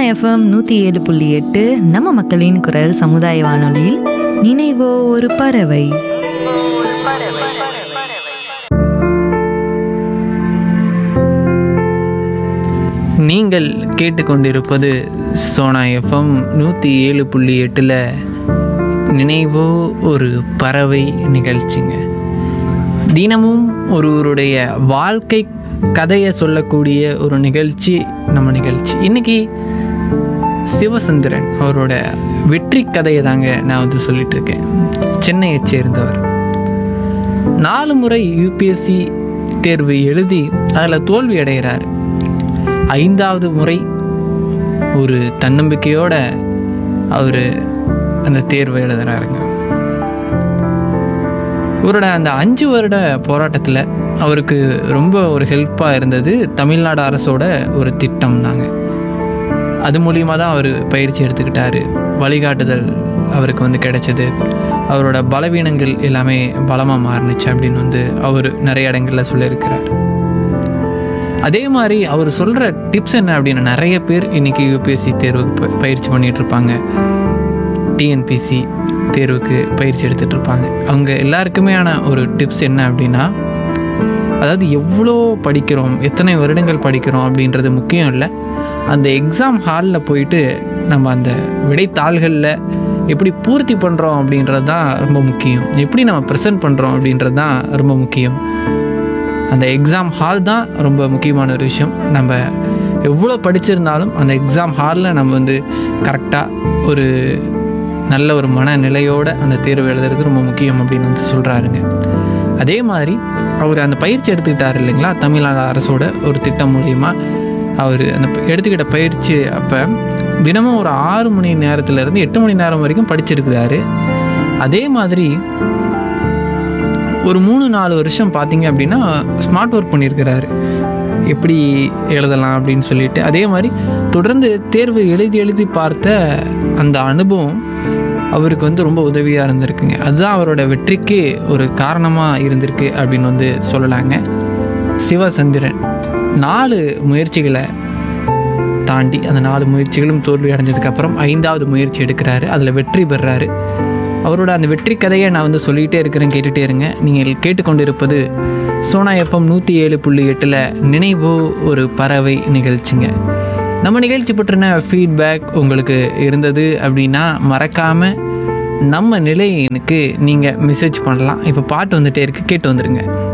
FM நூற்றி ஏழு புள்ளி எட்டு நம்ம மக்களின் குரல் சமுதாய வானொலியில் நினைவோ ஒரு பறவை நீங்கள் கேட்டுக்கொண்டிருப்பது சோனா எஃப்எம் நூற்றி ஏழு புள்ளி எட்டில் நினைவோ ஒரு பறவை நிகழ்ச்சிங்க தினமும் ஒருவருடைய வாழ்க்கை கதையை சொல்லக்கூடிய ஒரு நிகழ்ச்சி நம்ம நிகழ்ச்சி இன்னைக்கு சிவசந்திரன் அவரோட வெற்றி கதையை தாங்க நான் வந்து சொல்லிட்டு இருக்கேன் சென்னையைச் சேர்ந்தவர் நாலு முறை யூபிஎஸ்சி தேர்வு எழுதி அதில் தோல்வி அடைகிறார் ஐந்தாவது முறை ஒரு தன்னம்பிக்கையோட அவர் அந்த தேர்வை எழுதுறாருங்க இவரோட அந்த அஞ்சு வருட போராட்டத்தில் அவருக்கு ரொம்ப ஒரு ஹெல்ப்பாக இருந்தது தமிழ்நாடு அரசோட ஒரு திட்டம் தாங்க அது மூலியமாக தான் அவர் பயிற்சி எடுத்துக்கிட்டாரு வழிகாட்டுதல் அவருக்கு வந்து கிடைச்சது அவரோட பலவீனங்கள் எல்லாமே பலமாக மாறுனுச்சு அப்படின்னு வந்து அவர் நிறைய இடங்களில் சொல்லியிருக்கிறார் அதே மாதிரி அவர் சொல்கிற டிப்ஸ் என்ன அப்படின்னு நிறைய பேர் இன்றைக்கி யூபிஎஸ்சி தேர்வுக்கு ப- பயிற்சி பண்ணிட்டு இருப்பாங்க டிஎன்பிசி தேர்வுக்கு பயிற்சி எடுத்துட்டு இருப்பாங்க அவங்க எல்லாருக்குமேயான ஒரு டிப்ஸ் என்ன அப்படின்னா அதாவது எவ்வளோ படிக்கிறோம் எத்தனை வருடங்கள் படிக்கிறோம் அப்படின்றது முக்கியம் இல்லை அந்த எக்ஸாம் ஹாலில் போயிட்டு நம்ம அந்த விடைத்தாள்களில் எப்படி பூர்த்தி பண்ணுறோம் அப்படின்றது தான் ரொம்ப முக்கியம் எப்படி நம்ம ப்ரெசென்ட் பண்ணுறோம் அப்படின்றது தான் ரொம்ப முக்கியம் அந்த எக்ஸாம் ஹால் தான் ரொம்ப முக்கியமான ஒரு விஷயம் நம்ம எவ்வளோ படிச்சிருந்தாலும் அந்த எக்ஸாம் ஹாலில் நம்ம வந்து கரெக்டாக ஒரு நல்ல ஒரு மனநிலையோட அந்த தேர்வு எழுதுறது ரொம்ப முக்கியம் அப்படின்னு வந்து சொல்கிறாருங்க அதே மாதிரி அவர் அந்த பயிற்சி எடுத்துக்கிட்டார் இல்லைங்களா தமிழ்நாடு அரசோட ஒரு திட்டம் மூலிமா அவர் அந்த ப- எடுத்துக்கிட்ட பயிற்சி அப்போ தினமும் ஒரு ஆறு மணி நேரத்துலேருந்து எட்டு மணி நேரம் வரைக்கும் படிச்சிருக்கிறாரு அதே மாதிரி ஒரு மூணு நாலு வருஷம் பார்த்தீங்க அப்படின்னா ஸ்மார்ட் ஒர்க் பண்ணியிருக்கிறாரு எப்படி எழுதலாம் அப்படின்னு சொல்லிட்டு அதே மாதிரி தொடர்ந்து தேர்வு எழுதி எழுதி பார்த்த அந்த அனுபவம் அவருக்கு வந்து ரொம்ப உதவியாக இருந்திருக்குங்க அதுதான் அவரோட வெற்றிக்கு ஒரு காரணமாக இருந்திருக்கு அப்படின்னு வந்து சொல்லலாங்க சிவசந்திரன் நாலு முயற்சிகளை தாண்டி அந்த நாலு முயற்சிகளும் தோல்வி அடைஞ்சதுக்கப்புறம் ஐந்தாவது முயற்சி எடுக்கிறாரு அதில் வெற்றி பெறுறாரு அவரோட அந்த வெற்றி கதையை நான் வந்து சொல்லிகிட்டே இருக்கிறேன் கேட்டுகிட்டே இருங்க நீங்கள் கேட்டுக்கொண்டிருப்பது சோனா எஃப்எம் நூற்றி ஏழு புள்ளி எட்டில் நினைவோ ஒரு பறவை நிகழ்ச்சிங்க நம்ம நிகழ்ச்சி பற்றின ஃபீட்பேக் உங்களுக்கு இருந்தது அப்படின்னா மறக்காமல் நம்ம நிலையனுக்கு நீங்கள் மெசேஜ் பண்ணலாம் இப்போ பாட்டு வந்துட்டே இருக்கு கேட்டு வந்துடுங்க